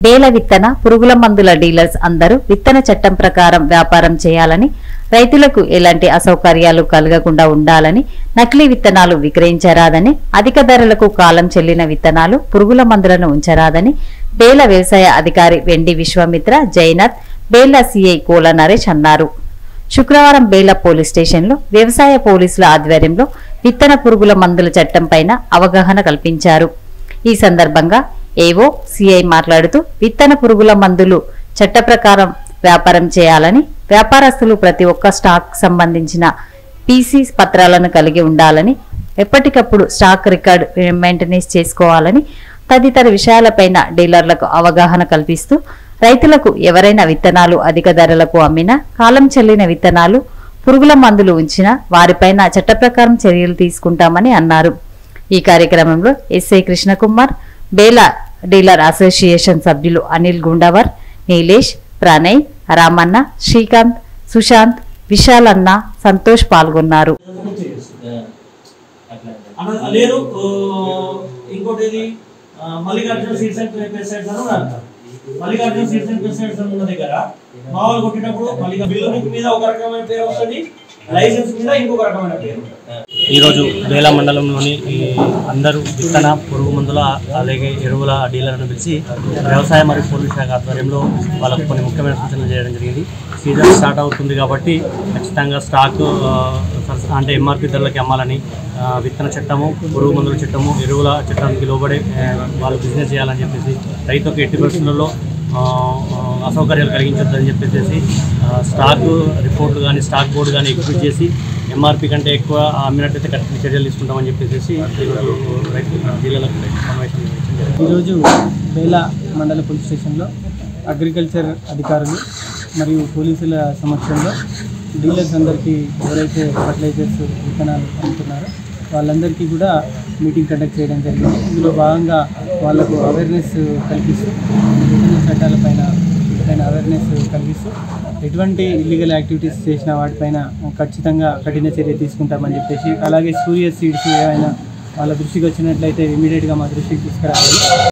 బేల విత్తన పురుగుల మందుల డీలర్స్ అందరూ విత్తన చట్టం ప్రకారం వ్యాపారం చేయాలని రైతులకు ఎలాంటి అసౌకర్యాలు కలగకుండా ఉండాలని నకిలీ విత్తనాలు విక్రయించరాదని అధిక ధరలకు కాలం చెల్లిన విత్తనాలు పురుగుల మందులను ఉంచరాదని బేల వ్యవసాయ అధికారి వెండి విశ్వామిత్ర జైనాథ్ బేల సిఐ కోల నరేష్ అన్నారు శుక్రవారం బేల పోలీస్ స్టేషన్లో వ్యవసాయ పోలీసుల ఆధ్వర్యంలో విత్తన పురుగుల మందుల చట్టం పైన అవగాహన కల్పించారు ఈ సందర్భంగా ఏవో సిఐ మాట్లాడుతూ విత్తన పురుగుల మందులు చట్ట ప్రకారం వ్యాపారం చేయాలని వ్యాపారస్తులు ప్రతి ఒక్క స్టాక్ సంబంధించిన పీసీ పత్రాలను కలిగి ఉండాలని ఎప్పటికప్పుడు స్టాక్ రికార్డు మెయింటెనెన్స్ చేసుకోవాలని తదితర విషయాలపైన డీలర్లకు అవగాహన కల్పిస్తూ రైతులకు ఎవరైనా విత్తనాలు అధిక ధరలకు అమ్మినా కాలం చెల్లిన విత్తనాలు పురుగుల మందులు ఉంచినా వారిపైన చట్ట ప్రకారం చర్యలు తీసుకుంటామని అన్నారు ఈ కార్యక్రమంలో SI Krishnakumar Bela dealer association సభ్యులు అనిల్ గుండవర్ నీలేష్ ప్రణయ్ రామన్న శ్రీకాంత్ సుశాంత్ విశాల్ అన్న సంతోష్ పాల్గొన్నారు అన్న లేదు ఓ, ఇంకోటి ఏది ఆ, మల్లికార్జున సీడ్స్ అండ్ పెస్టిసైడ్స్ అని కూడా అంటారు మల్లికార్జున సీడ్స్ అండ్ పెస్టిసైడ్స్ అని ఉన్న దగ్గర మామూలు కొట్టినప్పుడు మల్లికా బిల్లు బుక్ మీద ఒక రకమైన పేరు వస్తుంది లైసెన్స్ మీద ఇంకొక రకమైన పేరు ఈరోజు బేలా మండలంలోని ఈ అందరూ విత్తన పురుగు మందుల అలాగే ఎరువుల డీలర్లను పిలిచి వ్యవసాయ మరియు పోలీస్ శాఖ ఆధ్వర్యంలో వాళ్ళకు కొన్ని ముఖ్యమైన సూచనలు చేయడం జరిగింది సీజన్ స్టార్ట్ అవుతుంది కాబట్టి ఖచ్చితంగా స్టాక్ ఆ, సరస- అంటే ఎంఆర్పి ధరలకి అమ్మాలని ఆ, విత్తన చట్టము పురుగు మందుల చట్టము ఎరువుల చట్టానికి లోబడే ఆ, వాళ్ళు బిజినెస్ చేయాలని చెప్పేసి రైతుకు ఎట్టి పరిస్థితుల్లో ఆ, ఆ, అసౌకర్యాలు కలిగించొద్దని చెప్పేసి ఆ, స్టాక్ రిపోర్ట్లు కానీ స్టాక్ బోర్డు కానీ ఎగ్జిక్యూట్ చేసి ఎంఆర్పి కంటే ఎక్కువ అమ్మినట్టయితే కఠిన చర్యలు తీసుకుంటామని చెప్పేసి ఈరోజు రైతు డీలర్లకు సమావేశం నిర్వహించడం జరిగింది. ఈరోజు బేలా మండల పోలీస్ స్టేషన్లో అగ్రికల్చర్ అధికారులు మరియు పోలీసుల సమక్షంలో డీలర్స్ అందరికీ ఎవరైతే ఫర్టిలైజర్స్ విత్తనాలు అమ్ముతున్నారో వాళ్ళందరికీ కూడా మీటింగ్ కండక్ట్ చేయడం జరిగింది ఇందులో భాగంగా వాళ్ళకు అవేర్నెస్ కల్పిస్తూ విభిన్న చట్టాలపైన వీటిపైన అవేర్నెస్ కల్పిస్తూ ఎటువంటి ఇల్లీగల్ యాక్టివిటీస్ చేసిన వాటిపైన ఖచ్చితంగా కఠిన చర్య తీసుకుంటామని చెప్పేసి అలాగే సూర్య సీడ్స్ ఏమైనా వాళ్ళ దృష్టికి వచ్చినట్లయితే ఇమీడియట్గా మా దృష్టికి తీసుకురావాలి